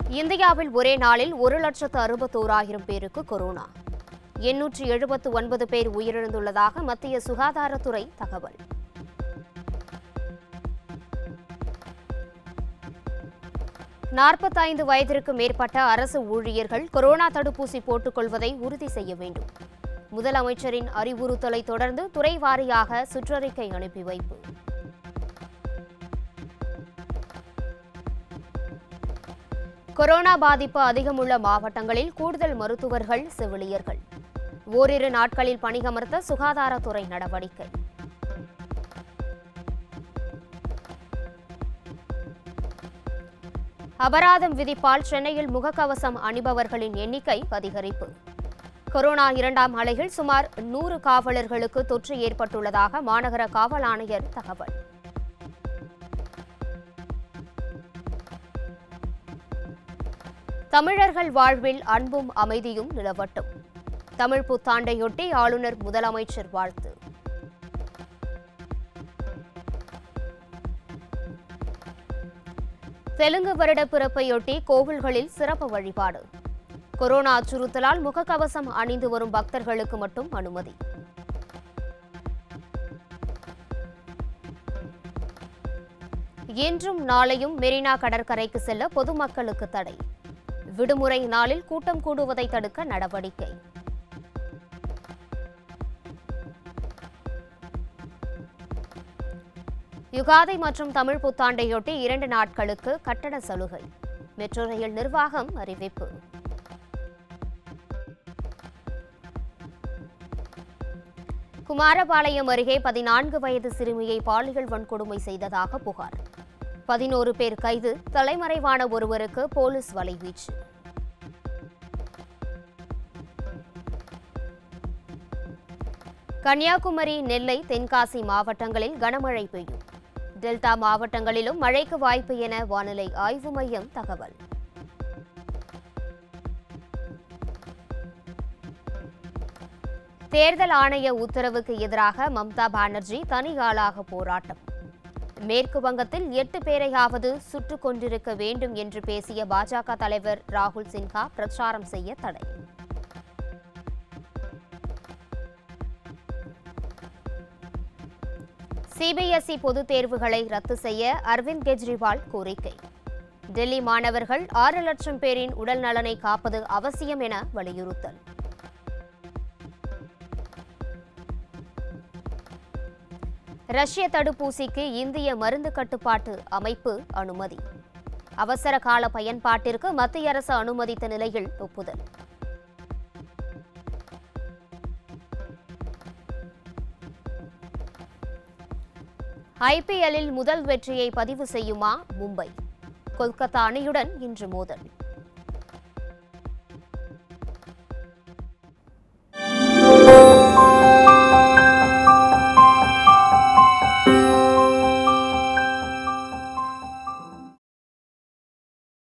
இந்தியாவில் ஒரே நாளில் ஒரு லட்சத்து அறுபத்தோராயிரம் பேருக்கு கொரோனா எண்ணூற்று எழுபத்து ஒன்பது பேர் உயிரிழந்துள்ளதாக மத்திய சுகாதாரத்துறை தகவல் நாற்பத்தைந்து வயதிற்கு மேற்பட்ட அரசு ஊழியர்கள் கொரோனா தடுப்பூசி போட்டுக் கொள்வதை உறுதி செய்ய வேண்டும் முதலமைச்சரின் அறிவுறுத்தலை தொடர்ந்து துறை வாரியாக சுற்றறிக்கை அனுப்பி வைப்பு கொரோனா பாதிப்பு அதிகமுள்ள மாவட்டங்களில் கூடுதல் மருத்துவர்கள் செவிலியர்கள் ஓரிரு நாட்களில் பணியமர்த்த சுகாதாரத்துறை நடவடிக்கை அபராதம் விதிப்பால் சென்னையில் முகக்கவசம் அணிபவர்களின் எண்ணிக்கை அதிகரிப்பு கொரோனா இரண்டாம் அலையில் சுமார் நூறு காவலர்களுக்கு தொற்று ஏற்பட்டுள்ளதாக மாநகர காவல் ஆணையர் தகவல் தமிழர்கள் வாழ்வில் அன்பும் அமைதியும் நிலவட்டும் தமிழ் புத்தாண்டையொட்டி ஆளுநர் முதலமைச்சர் வாழ்த்து தெலுங்கு வருட பிறப்பையொட்டி கோவில்களில் சிறப்பு வழிபாடு கொரோனா அச்சுறுத்தலால் முகக்கவசம் அணிந்து வரும் பக்தர்களுக்கு மட்டும் அனுமதி இன்றும் நாளையும் மெரினா கடற்கரைக்கு செல்ல பொதுமக்களுக்கு தடை விடுமுறை நாளில் கூட்டம் கூடுவதை தடுக்க நடவடிக்கை யுகாதி மற்றும் தமிழ் புத்தாண்டையொட்டி இரண்டு நாட்களுக்கு கட்டண சலுகை மெட்ரோ ரயில் நிர்வாகம் அறிவிப்பு குமாரபாளையம் அருகே பதினான்கு வயது சிறுமியை பாலியல் வன்கொடுமை செய்ததாக புகார் பதினோரு பேர் கைது தலைமறைவான ஒருவருக்கு போலீஸ் வலைவீச்சு கன்னியாகுமரி நெல்லை தென்காசி மாவட்டங்களில் கனமழை பெய்யும் டெல்டா மாவட்டங்களிலும் மழைக்கு வாய்ப்பு என வானிலை ஆய்வு மையம் தகவல் தேர்தல் ஆணைய உத்தரவுக்கு எதிராக மம்தா பானர்ஜி தனி ஆளாக போராட்டம் மேற்கு வங்கத்தில் எட்டு பேரையாவது சுட்டுக் கொண்டிருக்க வேண்டும் என்று பேசிய பாஜக தலைவர் ராகுல் சின்ஹா பிரச்சாரம் செய்ய தடை சிபிஎஸ்இ பொதுத் தேர்வுகளை ரத்து செய்ய அரவிந்த் கெஜ்ரிவால் கோரிக்கை டெல்லி மாணவர்கள் ஆறு லட்சம் பேரின் உடல் நலனை காப்பது அவசியம் என வலியுறுத்தல் ரஷ்ய தடுப்பூசிக்கு இந்திய மருந்து கட்டுப்பாட்டு அமைப்பு அனுமதி அவசர கால பயன்பாட்டிற்கு மத்திய அரசு அனுமதித்த நிலையில் ஒப்புதல் ஐபிஎல்லில் முதல் வெற்றியை பதிவு செய்யுமா மும்பை கொல்கத்தா அணியுடன் இன்று மோதல்